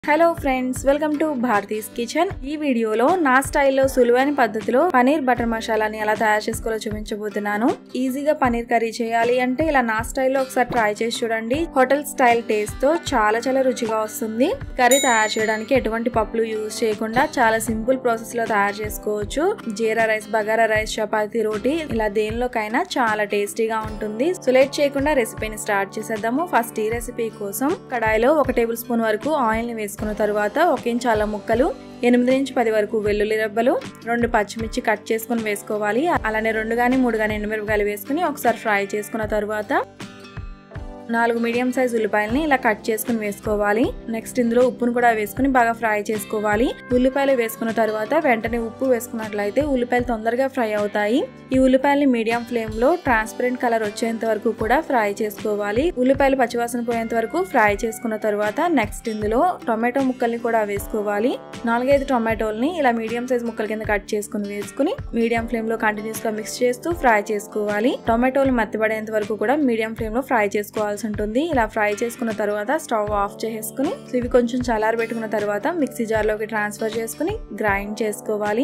hello friends welcome to Bharathi's kitchen ఈ వీడియోలో నా స్టైల్లో సులువైన పద్ధతిలో పనీర్ బటర్ మసాలాని ఎలా తయారు చేసుకోవాలో చూపించబోతున్నాను ఈజీగా పనీర్ కర్రీ చేయాలి అంటే ఇలా నా స్టైల్లో ఒకసారి ట్రై చేసి చూడండి హోటల్ స్టైల్ టేస్ట్ తో చాలా చాలా రుచిగా వస్తుంది కర్రీ తయారు చేయడానికి ఎటువంటి పప్పులు యూజ్ చేయకుండా చాలా సింపుల్ ప్రాసెస్ లో తయారు చేసుకోవచ్చు జీరా రైస్ బగారా రైస్ చపాతీ రోటీ ఇలా దేనిలోకైనా చాలా టేస్టీగా ఉంటుంది సో లేట్ చేయకుండా రెసిపీని స్టార్ట్ చేసేద్దాము ఫస్ట్ ఈ రెసిపీ కోసం కడాయిలో ఒక టేబుల్ స్పూన్ వరకు ఆయిల్ ని వేసుకున్న తర్వాత ఒక ఇంచ్ అల్లం ముక్కలు ఎనిమిది నుంచి పది వరకు వెల్లుల్లి రెబ్బలు రెండు పచ్చిమిర్చి కట్ చేసుకుని వేసుకోవాలి అలానే రెండు కానీ మూడు కానీ ఎండుమిరపకాయలు వేసుకుని ఒకసారి ఫ్రై చేసుకున్న తర్వాత నాలుగు మీడియం సైజ్ ఉల్లిపాయలని ఇలా కట్ చేసుకుని వేసుకోవాలి నెక్స్ట్ ఇందులో ఉప్పును కూడా వేసుకుని బాగా ఫ్రై చేసుకోవాలి ఉల్లిపాయలు వేసుకున్న తర్వాత వెంటనే ఉప్పు వేసుకున్నట్లయితే ఉల్లిపాయలు తొందరగా ఫ్రై అవుతాయి ఈ ఉల్లిపాయలని మీడియం ఫ్లేమ్ లో ట్రాన్స్పరెంట్ కలర్ వచ్చేంత వరకు కూడా ఫ్రై చేసుకోవాలి ఉల్లిపాయలు పచ్చివాసన పోయేంత వరకు ఫ్రై చేసుకున్న తర్వాత నెక్స్ట్ ఇందులో టొమాటో ముక్కల్ని కూడా వేసుకోవాలి నాలుగైదు టొమాటోల్ని ఇలా మీడియం సైజ్ ముక్కల కింద కట్ చేసుకుని వేసుకుని మీడియం ఫ్లేమ్ లో కంటిన్యూస్ గా మిక్స్ చేస్తూ ఫ్రై చేసుకోవాలి టొమాటోలు మెత్తబడేంత వరకు కూడా మీడియం ఫ్లేమ్ లో ఫ్రై చేసుకోవాల్సి ఉంటుంది ఇలా ఫ్రై చేసుకున్న తర్వాత స్టవ్ ఆఫ్ చేసుకుని ఇవి కొంచెం చల్లారి పెట్టుకున్న తర్వాత మిక్సీ జార్లోకి ట్రాన్స్ఫర్ చేసుకుని గ్రైండ్ చేసుకోవాలి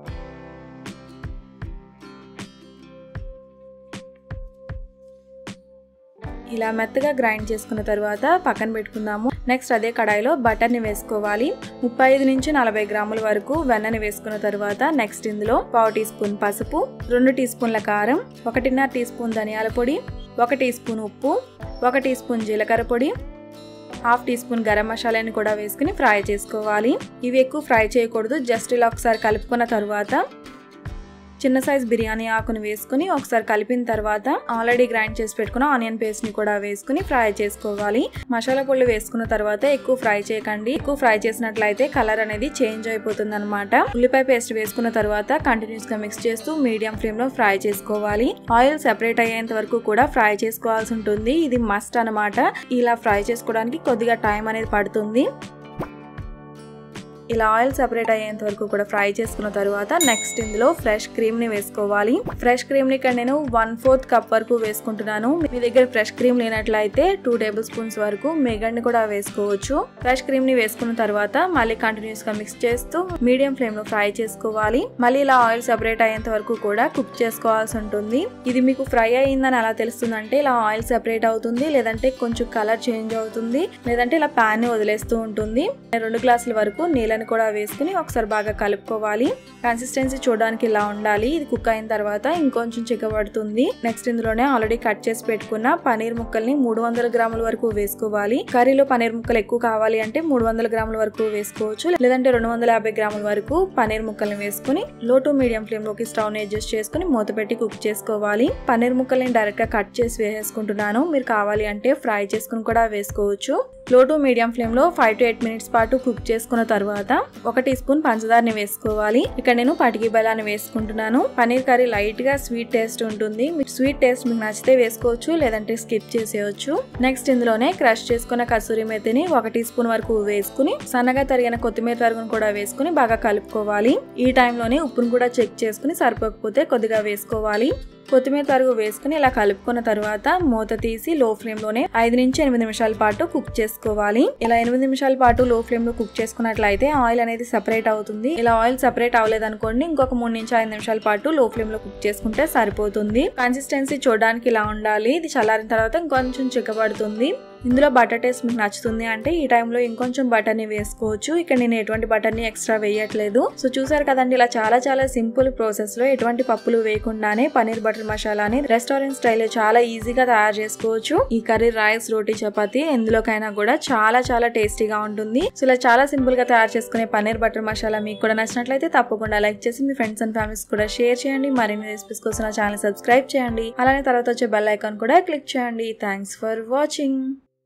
ఇలా మెత్తగా గ్రైండ్ చేసుకున్న తర్వాత పక్కన పెట్టుకుందాము నెక్స్ట్ అదే కడాయిలో బటర్ని వేసుకోవాలి ముప్పై ఐదు నుంచి నలభై గ్రాముల వరకు వెన్నని వేసుకున్న తర్వాత నెక్స్ట్ ఇందులో పావు టీ స్పూన్ పసుపు రెండు టీ స్పూన్ల కారం ఒకటిన్నర టీ స్పూన్ ధనియాల పొడి ఒక టీ స్పూన్ ఉప్పు ఒక టీ స్పూన్ జీలకర్ర పొడి హాఫ్ టీ స్పూన్ గరం మసాలాని కూడా వేసుకుని ఫ్రై చేసుకోవాలి ఇవి ఎక్కువ ఫ్రై చేయకూడదు జస్ట్ ఇలా ఒకసారి కలుపుకున్న తర్వాత చిన్న సైజ్ బిర్యానీ ఆకుని వేసుకుని ఒకసారి కలిపిన తర్వాత ఆల్రెడీ గ్రైండ్ చేసి పెట్టుకున్న ఆనియన్ పేస్ట్ ని కూడా వేసుకుని ఫ్రై చేసుకోవాలి మసాలా పొళ్ళు వేసుకున్న తర్వాత ఎక్కువ ఫ్రై చేయకండి ఎక్కువ ఫ్రై చేసినట్లయితే కలర్ అనేది చేంజ్ అయిపోతుంది అనమాట ఉల్లిపాయ పేస్ట్ వేసుకున్న తర్వాత కంటిన్యూస్ గా మిక్స్ చేస్తూ మీడియం ఫ్లేమ్ లో ఫ్రై చేసుకోవాలి ఆయిల్ సెపరేట్ అయ్యేంత వరకు కూడా ఫ్రై చేసుకోవాల్సి ఉంటుంది ఇది మస్ట్ అనమాట ఇలా ఫ్రై చేసుకోవడానికి కొద్దిగా టైం అనేది పడుతుంది ఇలా ఆయిల్ సెపరేట్ అయ్యేంత వరకు కూడా ఫ్రై చేసుకున్న తర్వాత నెక్స్ట్ ఇందులో ఫ్రెష్ క్రీమ్ ని వేసుకోవాలి ఫ్రెష్ క్రీమ్ ని ఇక్కడ నేను వన్ ఫోర్త్ కప్ వరకు వేసుకుంటున్నాను మీ దగ్గర ఫ్రెష్ క్రీమ్ లేనట్లయితే టూ టేబుల్ స్పూన్స్ వరకు మేగడ్ని కూడా వేసుకోవచ్చు ఫ్రెష్ క్రీమ్ ని వేసుకున్న తర్వాత మళ్ళీ కంటిన్యూస్ గా మిక్స్ చేస్తూ మీడియం ఫ్లేమ్ లో ఫ్రై చేసుకోవాలి మళ్ళీ ఇలా ఆయిల్ సెపరేట్ అయ్యేంత వరకు కూడా కుక్ చేసుకోవాల్సి ఉంటుంది ఇది మీకు ఫ్రై అయ్యిందని ఎలా తెలుస్తుందంటే ఇలా ఆయిల్ సెపరేట్ అవుతుంది లేదంటే కొంచెం కలర్ చేంజ్ అవుతుంది లేదంటే ఇలా ప్యాన్ ని వదిలేస్తూ ఉంటుంది రెండు గ్లాసుల వరకు నీళ్ళ కూడా వేసుకుని ఒకసారి బాగా కలుపుకోవాలి కన్సిస్టెన్సీ చూడడానికి ఇలా ఉండాలి ఇది కుక్ అయిన తర్వాత ఇంకొంచెం చిక్కబడుతుంది నెక్స్ట్ ఇందులోనే ఆల్రెడీ కట్ చేసి పెట్టుకున్న పనీర్ ముక్కల్ని మూడు వందల గ్రాముల వరకు వేసుకోవాలి కర్రీలో పనీర్ ముక్కలు ఎక్కువ కావాలి అంటే మూడు వందల గ్రాముల వరకు వేసుకోవచ్చు లేదంటే రెండు వందల యాభై గ్రాముల వరకు పనీర్ ముక్కల్ని వేసుకుని లో టు మీడియం ఫ్లేమ్ లోకి స్టవ్ ని అడ్జస్ట్ చేసుకుని మూత పెట్టి కుక్ చేసుకోవాలి పనీర్ ముక్కల్ని డైరెక్ట్ గా కట్ చేసి వేసేసుకుంటున్నాను మీరు కావాలి అంటే ఫ్రై చేసుకుని కూడా వేసుకోవచ్చు లో టు మీడియం ఫ్లేమ్ లో ఫైవ్ టు ఎయిట్ మినిట్స్ పాటు కుక్ చేసుకున్న తర్వాత ఒక టీ స్పూన్ పంచదారని వేసుకోవాలి ఇక్కడ నేను పటికి బెల్లాన్ని వేసుకుంటున్నాను పనీర్ కర్రీ లైట్ గా స్వీట్ టేస్ట్ ఉంటుంది స్వీట్ టేస్ట్ మీకు నచ్చితే వేసుకోవచ్చు లేదంటే స్కిప్ చేసేయచ్చు నెక్స్ట్ ఇందులోనే క్రష్ చేసుకున్న కసూరి మెత్తిని ఒక టీ స్పూన్ వరకు వేసుకుని సన్నగా తరిగిన కొత్తిమీర తరుగును కూడా వేసుకుని బాగా కలుపుకోవాలి ఈ టైంలోనే ఉప్పును కూడా చెక్ చేసుకుని సరిపోకపోతే కొద్దిగా వేసుకోవాలి కొత్తిమీర తరుగు వేసుకుని ఇలా కలుపుకున్న తర్వాత మూత తీసి లో ఫ్లేమ్ లోనే ఐదు నుంచి ఎనిమిది నిమిషాల పాటు కుక్ చేసుకోవాలి ఇలా ఎనిమిది నిమిషాల పాటు లో ఫ్లేమ్ లో కుక్ చేసుకున్నట్లయితే ఆయిల్ అనేది సెపరేట్ అవుతుంది ఇలా ఆయిల్ సెపరేట్ అవ్వలేదు అనుకోండి ఇంకొక మూడు నుంచి ఐదు నిమిషాల పాటు లో ఫ్లేమ్ లో కుక్ చేసుకుంటే సరిపోతుంది కన్సిస్టెన్సీ చూడడానికి ఇలా ఉండాలి ఇది చల్లారిన తర్వాత ఇంకొంచెం చిక్కబడుతుంది ఇందులో బటర్ టేస్ట్ మీకు నచ్చుతుంది అంటే ఈ టైంలో ఇంకొంచెం బటర్ని వేసుకోవచ్చు ఇక్కడ నేను ఎటువంటి బటర్ని ఎక్స్ట్రా వేయట్లేదు సో చూసారు కదండి ఇలా చాలా చాలా సింపుల్ ప్రాసెస్ లో ఎటువంటి పప్పులు వేయకుండానే పనీర్ బటర్ మసాలాని రెస్టారెంట్ స్టైల్లో చాలా ఈజీగా తయారు చేసుకోవచ్చు ఈ కర్రీ రైస్ రోటీ చపాతి ఎందులోకైనా కూడా చాలా చాలా టేస్టీగా ఉంటుంది సో ఇలా చాలా సింపుల్ గా తయారు చేసుకునే పనీర్ బటర్ మసాలా మీకు కూడా నచ్చినట్లయితే తప్పకుండా లైక్ చేసి మీ ఫ్రెండ్స్ అండ్ ఫ్యామిలీస్ కూడా షేర్ చేయండి మరిన్ని రెసిపీస్ కోసం నా ఛానల్ సబ్స్క్రైబ్ చేయండి అలానే తర్వాత వచ్చే బెల్ ఐకాన్ కూడా క్లిక్ చేయండి థ్యాంక్స్ ఫర్ వాచింగ్